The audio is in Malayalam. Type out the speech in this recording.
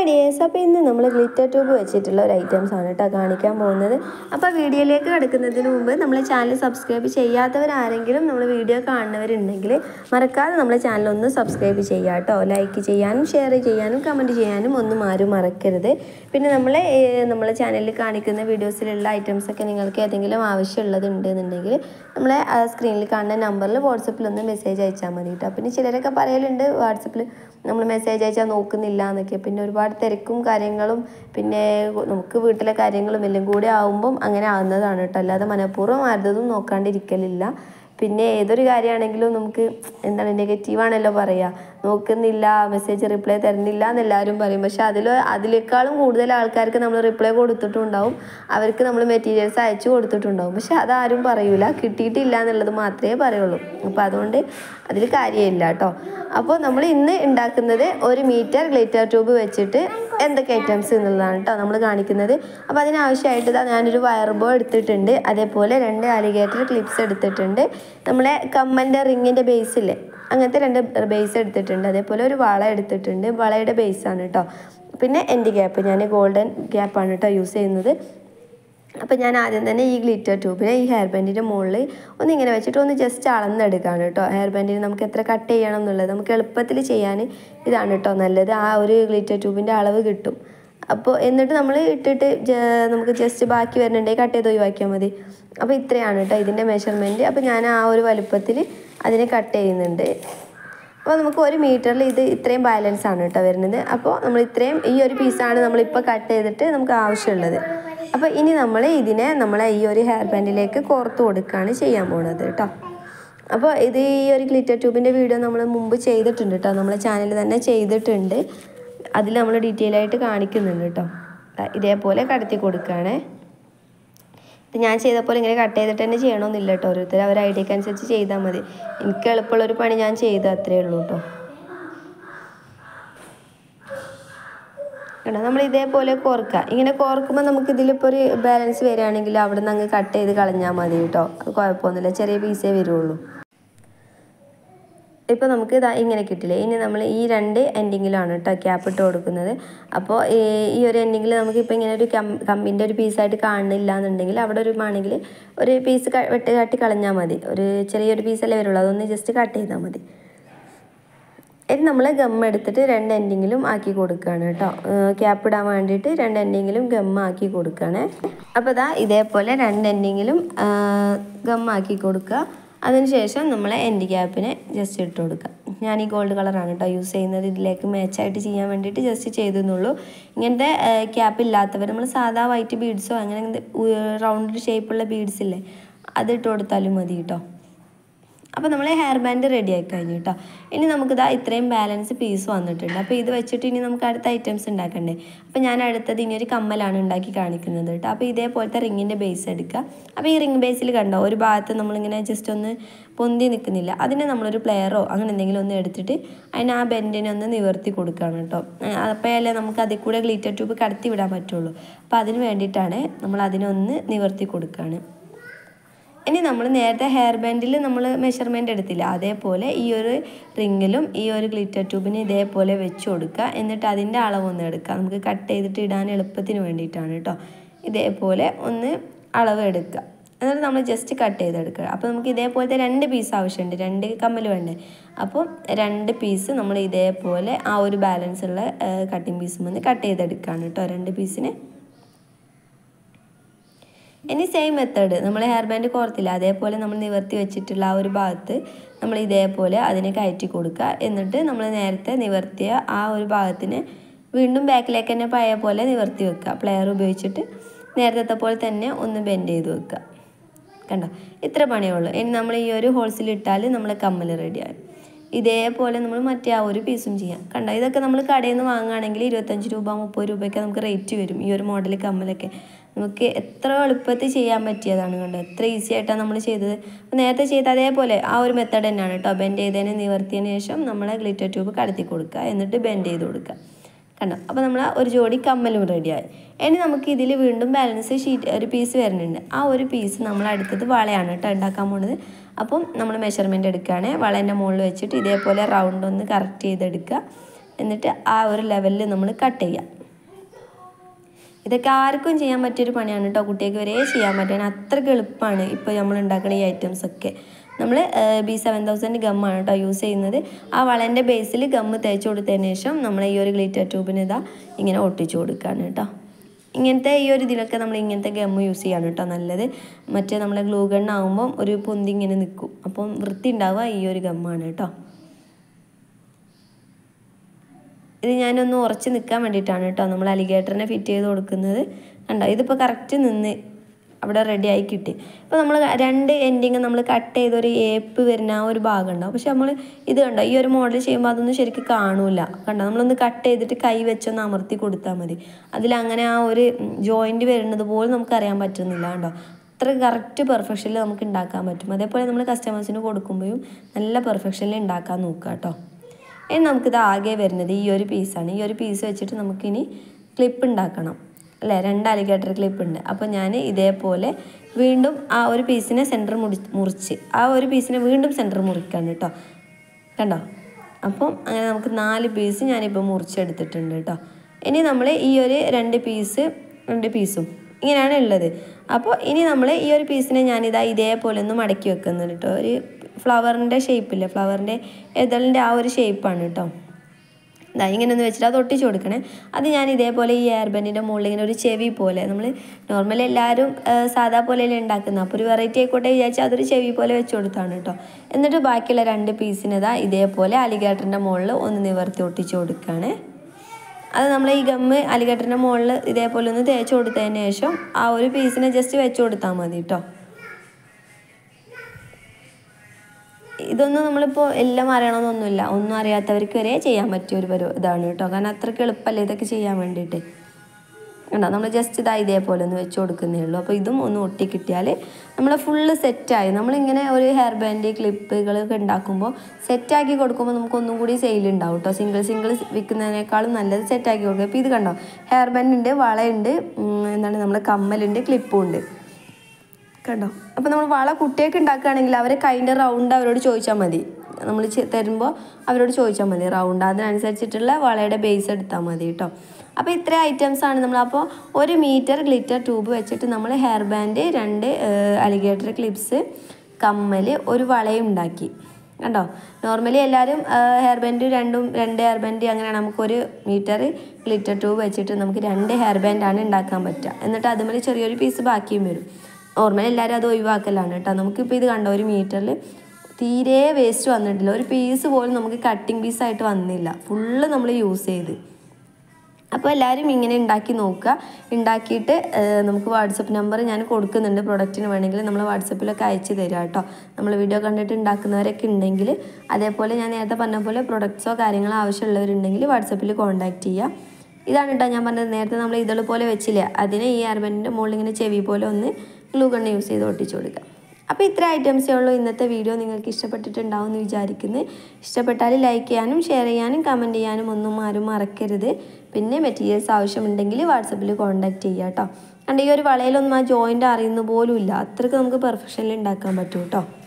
ഡിയേഴ്സ് അപ്പോൾ ഇന്ന് നമ്മൾ ഗ്ലിറ്റർ ട്യൂബ് വെച്ചിട്ടുള്ള ഒരു ഐറ്റംസ് ആണ് കേട്ടോ കാണിക്കാൻ പോകുന്നത് അപ്പോൾ വീഡിയോയിലേക്ക് കിടക്കുന്നതിന് മുമ്പ് നമ്മളെ ചാനൽ സബ്സ്ക്രൈബ് ചെയ്യാത്തവരാരെങ്കിലും നമ്മൾ വീഡിയോ കാണുന്നവരുണ്ടെങ്കിൽ മറക്കാതെ നമ്മളെ ചാനൽ ഒന്ന് സബ്സ്ക്രൈബ് ചെയ്യുക കേട്ടോ ലൈക്ക് ചെയ്യാനും ഷെയർ ചെയ്യാനും കമൻറ്റ് ചെയ്യാനും ഒന്നും ആരും മറക്കരുത് പിന്നെ നമ്മളെ ഏഹ്, നമ്മളെ ചാനലിൽ കാണിക്കുന്ന വീഡിയോസിലുള്ള ഐറ്റംസ് ഒക്കെ നിങ്ങൾക്ക് ഏതെങ്കിലും ആവശ്യമുള്ളത് ഉണ്ടെന്നുണ്ടെങ്കിൽ നമ്മളെ സ്ക്രീനിൽ കാണുന്ന നമ്പറിൽ വാട്സപ്പിൽ ഒന്ന് മെസ്സേജ് അയച്ചാൽ മതി കേട്ടോ പിന്നെ ചിലരൊക്കെ പറയലുണ്ട് വാട്സപ്പിൽ നമ്മൾ മെസ്സേജ് അയച്ചാൽ നോക്കുന്നില്ല എന്നൊക്കെ പിന്നെ ഒരുപാട് തിരക്കും കാര്യങ്ങളും പിന്നെ നമുക്ക് വീട്ടിലെ കാര്യങ്ങളും എല്ലാം കൂടി ആവുമ്പം അങ്ങനെ ആവുന്നതാണ് കേട്ടോ അല്ലാതെ മനഃപൂർവ്വം ആരുടേതും നോക്കാണ്ടിരിക്കലില്ല പിന്നെ ഏതൊരു കാര്യമാണെങ്കിലും നമുക്ക് എന്താണ് നെഗറ്റീവാണല്ലോ പറയുക നോക്കുന്നില്ല മെസ്സേജ് റിപ്ലൈ തരുന്നില്ല എന്ന് എല്ലാവരും പറയും പക്ഷെ അതിൽ അതിനേക്കാളും കൂടുതൽ ആൾക്കാർക്ക് നമ്മൾ റിപ്ലൈ കൊടുത്തിട്ടുണ്ടാവും അവർക്ക് നമ്മൾ മെറ്റീരിയൽസ് അയച്ചു കൊടുത്തിട്ടുണ്ടാവും പക്ഷെ അതാരും പറയൂല കിട്ടിയിട്ടില്ല എന്നുള്ളത് മാത്രമേ പറയുള്ളൂ അപ്പോൾ അതുകൊണ്ട് അതിൽ കാര്യമില്ല കേട്ടോ അപ്പോൾ നമ്മൾ ഇന്ന് ഉണ്ടാക്കുന്നത് ഒരു മീറ്റർ ഗ്ലിറ്റർ ട്യൂബ് വെച്ചിട്ട് എന്തൊക്കെ ഐറ്റംസ് എന്നുള്ളതാണ് കേട്ടോ നമ്മൾ കാണിക്കുന്നത് അപ്പോൾ അതിനാവശ്യമായിട്ട് ഇതാ ഞാനൊരു വയർ ബോ എടുത്തിട്ടുണ്ട് അതേപോലെ രണ്ട് അലിഗേറ്റർ ക്ലിപ്സ് എടുത്തിട്ടുണ്ട് നമ്മളെ കമ്മൻ്റെ റിങ്ങിൻ്റെ ബേസില്ലേ അങ്ങനത്തെ രണ്ട് ബേസ് എടുത്തിട്ടുണ്ട് അതേപോലെ ഒരു വള എടുത്തിട്ടുണ്ട് വളയുടെ ബേസാണ് കേട്ടോ പിന്നെ എൻ്റെ ഗ്യാപ്പ് ഞാൻ ഗോൾഡൻ ഗ്യാപ്പാണ് കേട്ടോ യൂസ് ചെയ്യുന്നത് അപ്പോൾ ഞാൻ ആദ്യം തന്നെ ഈ ഗ്ലിറ്റർ ട്യൂബിനെ ഈ ഹെയർ ബാൻഡിൻ്റെ മുകളിൽ ഒന്ന് ഇങ്ങനെ വെച്ചിട്ട് ഒന്ന് ജസ്റ്റ് അളന്നെടുക്കുകയാണ് കേട്ടോ ഹെയർ ബാൻഡിന് നമുക്ക് എത്ര കട്ട് ചെയ്യണം എന്നുള്ളത് നമുക്ക് എളുപ്പത്തിൽ ചെയ്യാൻ ഇതാണ് കേട്ടോ നല്ലത് ആ ഒരു ഗ്ലിറ്റർ ട്യൂബിൻ്റെ അളവ് കിട്ടും അപ്പോൾ എന്നിട്ട് നമ്മൾ ഇട്ടിട്ട് ജ- നമുക്ക് ജസ്റ്റ് ബാക്കി വരുന്നുണ്ടെങ്കിൽ കട്ട് ചെയ്ത് ഒഴിവാക്കിയാൽ മതി അപ്പോൾ ഇത്രയാണ് കേട്ടോ ഇതിൻ്റെ മെഷർമെൻറ്റ് അപ്പോൾ ഞാൻ ആ ഒരു വലുപ്പത്തിൽ അതിനെ കട്ട് ചെയ്യുന്നുണ്ട് അപ്പോൾ നമുക്ക് ഒരു മീറ്ററിൽ ഇത് ഇത്രയും ബാലൻസ് ആണ് കേട്ടോ വരുന്നത് അപ്പോൾ നമ്മൾ ഇത്രയും ഈ ഒരു പീസാണ് നമ്മളിപ്പോൾ കട്ട് ചെയ്തിട്ട് നമുക്ക് ആവശ്യമുള്ളത് അപ്പോൾ ഇനി നമ്മൾ ഇതിനെ നമ്മളെ ഈ ഒരു ഹെയർ ബാൻഡിലേക്ക് കോർത്ത് കൊടുക്കുകയാണ് ചെയ്യാൻ പോകുന്നത് കേട്ടോ അപ്പോൾ ഇത് ഈ ഒരു ഗ്ലിറ്റർ ട്യൂബിൻ്റെ വീഡിയോ നമ്മൾ മുമ്പ് ചെയ്തിട്ടുണ്ട് കേട്ടോ നമ്മളെ ചാനലിൽ തന്നെ ചെയ്തിട്ടുണ്ട് അതിൽ നമ്മൾ ഡീറ്റെയിൽ ആയിട്ട് കാണിക്കുന്നുണ്ട് കേട്ടോ ദാ ഇതേപോലെ കടത്തി കൊടുക്കുകയാണേ ഇത് ഞാൻ ചെയ്ത പോലെ ഇങ്ങനെ കട്ട് ചെയ്തിട്ട് തന്നെ ചെയ്യണമെന്നില്ല കേട്ടോ ഓരോരുത്തർ അവർ ഐഡിയക്ക് അനുസരിച്ച് ചെയ്താൽ മതി എനിക്ക് എളുപ്പമുള്ള ഒരു പണി ഞാൻ ചെയ്ത അത്രേ ഉള്ളൂ കേട്ടോ കേട്ടോ നമ്മൾ ഇതേപോലെ കോർക്കുക ഇങ്ങനെ കോർക്കുമ്പോൾ നമുക്ക് ഇതിലിപ്പോൾ ഒരു ബാലൻസ് വരികയാണെങ്കിൽ അവിടെ നിന്ന് അങ്ങ് കട്ട് ചെയ്ത് കളഞ്ഞാൽ മതി കേട്ടോ അത് കുഴപ്പമൊന്നുമില്ല ചെറിയ പീസേ വരുള്ളൂ ഇപ്പോൾ നമുക്ക് ഇതാ ഇങ്ങനെ കിട്ടില്ലേ ഇനി നമ്മൾ ഈ രണ്ട് എൻഡിങ്ങിലാണ് കേട്ടോ ക്യാപ്പ് ഇട്ട് കൊടുക്കുന്നത് അപ്പോൾ ഈ ഈ ഒരു എൻഡിങ്ങിൽ നമുക്കിപ്പോൾ ഇങ്ങനെ ഒരു കം കമ്പിൻ്റെ ഒരു പീസായിട്ട് കാണുന്നില്ല എന്നുണ്ടെങ്കിൽ അവിടെ ഒരു ആണെങ്കിൽ ഒരു പീസ് വെട്ട് കാട്ടി കളഞ്ഞാൽ മതി ഒരു ചെറിയൊരു പീസല്ലേ വരുള്ളൂ അതൊന്ന് ജസ്റ്റ് കട്ട് ചെയ്താൽ മതി ഇനി നമ്മൾ ഗം എടുത്തിട്ട് രണ്ട് എൻഡിങ്ങിലും ആക്കി കൊടുക്കുകയാണ് കേട്ടോ ക്യാപ്പ് ഇടാൻ വേണ്ടിയിട്ട് രണ്ട് എൻഡിങ്ങിലും ഗം ആക്കി കൊടുക്കുകയാണ് അപ്പോൾ ഇതാ ഇതേപോലെ രണ്ട് എൻഡിങ്ങിലും ഗം ആക്കി കൊടുക്കുക അതിനുശേഷം നമ്മൾ എൻഡ് ക്യാപ്പിനെ ജസ്റ്റ് ഇട്ട് കൊടുക്കുക ഞാൻ ഈ ഗോൾഡ് കളറാണ് കേട്ടോ യൂസ് ചെയ്യുന്നത് ഇതിലേക്ക് മാച്ചായിട്ട് ചെയ്യാൻ വേണ്ടിയിട്ട് ജസ്റ്റ് ചെയ്തെന്നുള്ളൂ ഇങ്ങനത്തെ ക്യാപ്പ് ഇല്ലാത്തവർ നമ്മൾ സാധാ വൈറ്റ് ബീഡ്സോ അങ്ങനെ റൗണ്ട് ഷേപ്പുള്ള ബീഡ്സ് ഇല്ലേ അത് ഇട്ട് കൊടുത്താലും മതി കേട്ടോ അപ്പോൾ നമ്മൾ ഹെയർ ബാൻഡ് റെഡി ആയി കഴിഞ്ഞു കേട്ടോ ഇനി നമുക്കിതാ ഇത്രയും ബാലൻസ് പീസ് വന്നിട്ടുണ്ട് അപ്പോൾ ഇത് വെച്ചിട്ട് ഇനി നമുക്ക് അടുത്ത ഐറ്റംസ് ഉണ്ടാക്കണ്ടേ അപ്പോൾ ഞാൻ അടുത്തത് ഇനി ഒരു കമ്മലാണ് ഉണ്ടാക്കി കാണിക്കുന്നത് കേട്ടോ അപ്പോൾ ഇതേപോലത്തെ റിങ്ങിൻ്റെ ബേസ് എടുക്കുക അപ്പോൾ ഈ റിംഗ് ബേസിൽ കണ്ടോ ഒരു ഭാഗത്ത് നമ്മളിങ്ങനെ ജസ്റ്റ് ഒന്ന് പൊന്തി നിൽക്കുന്നില്ല അതിനെ നമ്മളൊരു പ്ലെയറോ അങ്ങനെ എന്തെങ്കിലും ഒന്ന് എടുത്തിട്ട് അതിന് ആ ബെൻഡിനെ ഒന്ന് നിവർത്തി കൊടുക്കുകയാണ് കേട്ടോ അപ്പോഴല്ലേ നമുക്ക് അതിൽ കൂടെ ഗ്ലിറ്റർ ട്യൂബ് കടത്തി വിടാൻ പറ്റുള്ളൂ അപ്പോൾ അതിന് വേണ്ടിയിട്ടാണ് നമ്മൾ അതിനൊന്ന് നിവർത്തി കൊടുക്കുകയാണ് ഇനി നമ്മൾ നേരത്തെ ഹെയർ ബാൻഡിൽ നമ്മൾ മെഷർമെൻ്റ് എടുത്തില്ല അതേപോലെ ഈ ഒരു റിങ്ങിലും ഈ ഒരു ഗ്ലിറ്റർ ട്യൂബിന് ഇതേപോലെ വെച്ച് കൊടുക്കുക എന്നിട്ട് അതിൻ്റെ അളവൊന്ന് എടുക്കുക നമുക്ക് കട്ട് ചെയ്തിട്ട് ഇടാൻ എളുപ്പത്തിന് വേണ്ടിയിട്ടാണ് കേട്ടോ ഇതേപോലെ ഒന്ന് അളവ് എടുക്കുക എന്നിട്ട് നമ്മൾ ജസ്റ്റ് കട്ട് ചെയ്തെടുക്കുക അപ്പോൾ നമുക്ക് ഇതേപോലത്തെ രണ്ട് പീസ് ആവശ്യമുണ്ട് രണ്ട് കമ്മൽ വേണ്ടേ അപ്പോൾ രണ്ട് പീസ് നമ്മൾ ഇതേപോലെ ആ ഒരു ബാലൻസ് ഉള്ള കട്ടിങ് പീസും വന്ന് കട്ട് ചെയ്തെടുക്കുകയാണ് കേട്ടോ രണ്ട് പീസിന് ഇനി സെയിം മെത്തേഡ് നമ്മൾ ഹെയർ ബാൻഡ് കോർത്തില്ല അതേപോലെ നമ്മൾ നിവർത്തി വെച്ചിട്ടുള്ള ആ ഒരു ഭാഗത്ത് നമ്മൾ ഇതേപോലെ അതിനെ കയറ്റി കൊടുക്കുക എന്നിട്ട് നമ്മൾ നേരത്തെ നിവർത്തിയ ആ ഒരു ഭാഗത്തിന് വീണ്ടും ബാക്കിലേക്ക് തന്നെ പഴയ പോലെ നിവർത്തി വെക്കുക പ്ലെയർ ഉപയോഗിച്ചിട്ട് നേരത്തെ പോലെ തന്നെ ഒന്ന് ബെൻഡ് ചെയ്ത് വെക്കുക കണ്ടോ ഇത്ര പണിയേ ഉള്ളൂ ഇനി നമ്മൾ ഈ ഒരു ഹോൾസിൽ ഇട്ടാൽ നമ്മൾ കമ്മൽ റെഡിയായി ഇതേപോലെ നമ്മൾ മറ്റേ ആ ഒരു പീസും ചെയ്യാം കണ്ടോ ഇതൊക്കെ നമ്മൾ കടയിൽ നിന്ന് വാങ്ങുകയാണെങ്കിൽ ഇരുപത്തഞ്ച് രൂപ മുപ്പത് രൂപയൊക്കെ നമുക്ക് റേറ്റ് വരും ഈ ഒരു മോഡൽ കമ്മലൊക്കെ നമുക്ക് എത്ര എളുപ്പത്തിൽ ചെയ്യാൻ പറ്റിയതാണ് കണ്ടോ എത്ര ഈസി ആയിട്ടാണ് നമ്മൾ ചെയ്തത് അപ്പോൾ നേരത്തെ ചെയ്ത അതേപോലെ ആ ഒരു മെത്തേഡ് തന്നെയാണ് കേട്ടോ ബെൻഡ് ചെയ്തതിന് നിവർത്തിയതിന് ശേഷം നമ്മൾ ഗ്ലിറ്റർ ട്യൂബ് കടത്തി കൊടുക്കുക എന്നിട്ട് ബെൻഡ് ചെയ്ത് കൊടുക്കുക കണ്ടോ അപ്പോൾ നമ്മൾ ഒരു ജോഡി കമ്മലും റെഡിയായി ഇനി നമുക്ക് ഇതിൽ വീണ്ടും ബാലൻസ് ഷീറ്റ് ഒരു പീസ് വരുന്നുണ്ട് ആ ഒരു പീസ് നമ്മൾ അടുത്തത് വളയാണ് കേട്ടോ ഉണ്ടാക്കാൻ പോകുന്നത് അപ്പം നമ്മൾ മെഷർമെൻറ്റ് എടുക്കുകയാണ് വളേൻ്റെ മുകളിൽ വെച്ചിട്ട് ഇതേപോലെ റൗണ്ട് ഒന്ന് കറക്റ്റ് ചെയ്തെടുക്കുക എന്നിട്ട് ആ ഒരു ലെവലിൽ നമ്മൾ കട്ട് ചെയ്യാം ഇതൊക്കെ ആർക്കും ചെയ്യാൻ പറ്റിയൊരു പണിയാണ് കേട്ടോ കുട്ടികൾക്ക് വരെ ചെയ്യാൻ പറ്റാൻ അത്രയ്ക്ക് എളുപ്പമാണ് ഇപ്പോൾ നമ്മൾ ഉണ്ടാക്കുന്ന ഈ ഐറ്റംസ് ഒക്കെ നമ്മൾ ബി സെവൻ തൗസൻഡ് ഗമ്മാണ് കേട്ടോ യൂസ് ചെയ്യുന്നത് ആ വളൻ്റെ ബേസിൽ ഗമ്മ് തേച്ച് കൊടുത്തതിന് ശേഷം നമ്മൾ ഈ ഒരു ഗ്ലിറ്റർ ട്യൂബിന് ഇതാ ഇങ്ങനെ ഒട്ടിച്ചു കൊടുക്കുകയാണ് കേട്ടോ ഇങ്ങനത്തെ ഈ ഒരു ഇതിലൊക്കെ നമ്മൾ ഇങ്ങനത്തെ ഗമ്മ് യൂസ് ചെയ്യാണ് കേട്ടോ നല്ലത് മറ്റേ നമ്മളെ ഗ്ലൂ ഗൺ ആകുമ്പം ഒരു പൊന്തി ഇങ്ങനെ നിൽക്കും അപ്പം വൃത്തി ഉണ്ടാവുക ഈ ഒരു ഗമ്മാണ് കേട്ടോ ഇത് ഞാനൊന്ന് ഉറച്ച് നിൽക്കാൻ വേണ്ടിയിട്ടാണ് കേട്ടോ നമ്മൾ അലിഗേറ്ററിനെ ഫിറ്റ് ചെയ്ത് കൊടുക്കുന്നത് കണ്ടോ ഇതിപ്പോൾ കറക്റ്റ് നിന്ന് അവിടെ റെഡി ആയി കിട്ടി ഇപ്പോൾ നമ്മൾ രണ്ട് എൻഡിങ് നമ്മൾ കട്ട് ചെയ്ത ഒരു ഏപ്പ് വരുന്ന ആ ഒരു ഭാഗം ഉണ്ടാവും പക്ഷെ നമ്മൾ ഇത് കണ്ടോ ഈ ഒരു മോഡൽ ചെയ്യുമ്പോൾ അതൊന്നും ശരിക്കും കാണൂല കണ്ടോ നമ്മളൊന്ന് കട്ട് ചെയ്തിട്ട് കൈ വെച്ചൊന്ന് അമർത്തി കൊടുത്താൽ മതി അതിലങ്ങനെ ആ ഒരു ജോയിൻറ്റ് വരുന്നത് പോലും നമുക്ക് അറിയാൻ പറ്റുന്നില്ല കണ്ടോ അത്ര കറക്റ്റ് പെർഫെക്ഷനിൽ നമുക്ക് ഉണ്ടാക്കാൻ പറ്റും അതേപോലെ നമ്മൾ കസ്റ്റമേഴ്സിന് കൊടുക്കുമ്പോഴും നല്ല പെർഫെക്ഷനിൽ ഉണ്ടാക്കാൻ നോക്കുക കേട്ടോ ഇനി നമുക്കിത് ആകെ വരുന്നത് ഈ ഒരു പീസാണ് ഈ ഒരു പീസ് വെച്ചിട്ട് നമുക്കിനി ക്ലിപ്പ് ഉണ്ടാക്കണം അല്ലേ രണ്ട് അലിഗേറ്റർ ക്ലിപ്പ് ഉണ്ട് അപ്പോൾ ഞാൻ ഇതേപോലെ വീണ്ടും ആ ഒരു പീസിനെ സെൻറ്റർ മുടി മുറിച്ച് ആ ഒരു പീസിനെ വീണ്ടും സെൻറ്റർ മുറിക്കാണ് കേട്ടോ കണ്ടോ അപ്പം അങ്ങനെ നമുക്ക് നാല് പീസ് ഞാനിപ്പോൾ മുറിച്ചെടുത്തിട്ടുണ്ട് കേട്ടോ ഇനി നമ്മൾ ഈ ഒരു രണ്ട് പീസ് രണ്ട് പീസും ഇങ്ങനെയാണ് ഉള്ളത് അപ്പോൾ ഇനി നമ്മൾ ഈ ഒരു പീസിനെ ഞാനിതാ ഇതേപോലെ ഒന്ന് മടക്കി വെക്കുന്നുണ്ട് കേട്ടോ ഒരു ഫ്ലവറിൻ്റെ ഷേപ്പില്ലേ ഫ്ലവറിൻ്റെ എതളിൻ്റെ ആ ഒരു ഷേപ്പാണ് കേട്ടോ ഇതാ ഇങ്ങനെ ഒന്ന് വെച്ചിട്ട് അത് ഒട്ടിച്ച് കൊടുക്കണേ അത് ഞാൻ ഇതേപോലെ ഈ എയർ ബാൻഡിൻ്റെ മുകളിൽ ഇങ്ങനെ ഒരു ചെവി പോലെ നമ്മൾ നോർമലി എല്ലാവരും ആ, സാധാ പോലെയല്ലേ ഉണ്ടാക്കുന്നത് അപ്പോൾ ഒരു വെറൈറ്റി ആയിക്കോട്ടെ വിചാരിച്ച് അതൊരു ചെവി പോലെ വെച്ച് കൊടുത്താണ് കേട്ടോ എന്നിട്ട് ബാക്കിയുള്ള രണ്ട് പീസിനിതാ ഇതേപോലെ അലിഗേറ്ററിൻ്റെ മുകളിൽ ഒന്ന് നിവർത്തി ഒട്ടിച്ച് കൊടുക്കുകയാണ് അത് നമ്മൾ ഈ ഗമ്മ് അലിഗേറ്ററിൻ്റെ മുകളിൽ ഇതേപോലെ ഒന്ന് തേച്ച് കൊടുത്തതിന് ശേഷം ആ ഒരു പീസിനെ ജസ്റ്റ് വെച്ച് കൊടുത്താൽ മതി കേട്ടോ ഇതൊന്നും നമ്മളിപ്പോൾ എല്ലാം അറിയണമെന്നൊന്നുമില്ല ഒന്നും അറിയാത്തവർക്ക് വരെ ചെയ്യാൻ പറ്റിയ ഒരു പരു ഇതാണ് കേട്ടോ കാരണം അത്രയ്ക്ക് എളുപ്പമല്ലേ ഇതൊക്കെ ചെയ്യാൻ വേണ്ടിയിട്ട് കണ്ടോ നമ്മൾ ജസ്റ്റ് ഇതാ ഇതേപോലെ ഒന്ന് വെച്ച് കൊടുക്കുന്നേ ഉള്ളൂ അപ്പോൾ ഇതും ഒന്ന് ഒട്ടി കിട്ടിയാൽ നമ്മൾ ഫുള്ള് സെറ്റായി നമ്മളിങ്ങനെ ഒരു ഹെയർ ബാൻഡ് ക്ലിപ്പുകളൊക്കെ ഉണ്ടാക്കുമ്പോൾ സെറ്റാക്കി കൊടുക്കുമ്പോൾ നമുക്ക് ഒന്നും കൂടി സെയിൽ ഉണ്ടാവും കേട്ടോ സിംഗിൾ സിംഗിൾ വിൽക്കുന്നതിനേക്കാളും നല്ലത് സെറ്റാക്കി കൊടുക്കുക ഇപ്പോൾ ഇത് കണ്ടോ ഹെയർ ബാൻഡ് ഉണ്ട് വളയുണ്ട് ഉം, എന്താണ് നമ്മുടെ കമ്മലുണ്ട് ക്ലിപ്പും ഉണ്ട് കണ്ടോ അപ്പോൾ നമ്മൾ വള കുട്ടിയൊക്കെ ഉണ്ടാക്കുകയാണെങ്കിൽ അവരെ കൈൻ്റെ റൗണ്ട് അവരോട് ചോദിച്ചാൽ മതി നമ്മൾ തരുമ്പോൾ അവരോട് ചോദിച്ചാൽ മതി റൗണ്ട് അതിനനുസരിച്ചിട്ടുള്ള വളയുടെ ബേസ് എടുത്താൽ മതി കേട്ടോ അപ്പോൾ ഇത്രയും ഐറ്റംസ് ആണ് നമ്മൾ അപ്പോൾ ഒരു മീറ്റർ ഗ്ലിറ്റർ ട്യൂബ് വെച്ചിട്ട് നമ്മൾ ഹെയർ ബാൻഡ് രണ്ട് അലിഗേറ്റർ ക്ലിപ്സ് കമ്മൽ ഒരു വളയും ഉണ്ടാക്കി കണ്ടോ നോർമലി എല്ലാവരും ഹെയർ ബാൻഡ് രണ്ടും രണ്ട് ഹെയർ ബാൻഡ് അങ്ങനെയാണ് നമുക്കൊരു മീറ്റർ ഗ്ലിറ്റർ ട്യൂബ് വെച്ചിട്ട് നമുക്ക് രണ്ട് ഹെയർ ബാൻഡാണ് ഉണ്ടാക്കാൻ പറ്റുക എന്നിട്ട് അതുപോലെ ചെറിയൊരു പീസ് ബാക്കിയും വരും നോർമലി എല്ലാവരും അത് ഒഴിവാക്കലാണ് കേട്ടോ നമുക്കിപ്പോൾ ഇത് കണ്ടോ ഒരു മീറ്ററിൽ തീരെ വേസ്റ്റ് വന്നിട്ടില്ല ഒരു പീസ് പോലും നമുക്ക് കട്ടിങ് പീസായിട്ട് വന്നില്ല ഫുള്ള് നമ്മൾ യൂസ് ചെയ്ത് അപ്പോൾ എല്ലാവരും ഇങ്ങനെ ഉണ്ടാക്കി നോക്കുക ഉണ്ടാക്കിയിട്ട് ഏഹ്, നമുക്ക് വാട്സപ്പ് നമ്പർ ഞാൻ കൊടുക്കുന്നുണ്ട് പ്രൊഡക്റ്റിന് വേണമെങ്കിൽ നമ്മൾ വാട്സപ്പിലൊക്കെ അയച്ചു തരാം കേട്ടോ നമ്മൾ വീഡിയോ കണ്ടിട്ട് ഉണ്ടാക്കുന്നവരൊക്കെ ഉണ്ടെങ്കിൽ അതേപോലെ ഞാൻ നേരത്തെ പറഞ്ഞ പോലെ പ്രൊഡക്ട്സോ കാര്യങ്ങളോ ആവശ്യമുള്ളവരുണ്ടെങ്കിൽ വാട്സപ്പിൽ കോൺടാക്റ്റ് ചെയ്യുക ഇതാണ് കേട്ടോ ഞാൻ പറഞ്ഞത് നേരത്തെ നമ്മൾ ഇതള് പോലെ വെച്ചില്ല അതിനെ ഈ അർബൻറ്റിൻ്റെ മുകളിൽ ഇങ്ങനെ ചെവി പോലെ ഒന്ന് ഗ്ലൂ കണ്ണ് യൂസ് ചെയ്ത് ഒട്ടിച്ചു കൊടുക്കുക അപ്പോൾ ഇത്ര ഐറ്റംസേ ഉള്ളൂ ഇന്നത്തെ വീഡിയോ നിങ്ങൾക്ക് ഇഷ്ടപ്പെട്ടിട്ടുണ്ടാവും എന്ന് വിചാരിക്കുന്നു ഇഷ്ടപ്പെട്ടാൽ ലൈക്ക് ചെയ്യാനും ഷെയർ ചെയ്യാനും കമൻറ്റ് ചെയ്യാനും ഒന്നും ആരും മറക്കരുത് പിന്നെ മെറ്റീരിയൽസ് ആവശ്യമുണ്ടെങ്കിൽ വാട്സപ്പിൽ കോൺടാക്റ്റ് ചെയ്യുക കേട്ടോ കണ്ട് ഈ ഒരു വളയിലൊന്നും ആ ജോയിൻ്റ് അറിയുന്ന പോലും ഇല്ല അത്രയ്ക്ക് നമുക്ക് പെർഫെക്ഷനിൽ ഉണ്ടാക്കാൻ പറ്റും കേട്ടോ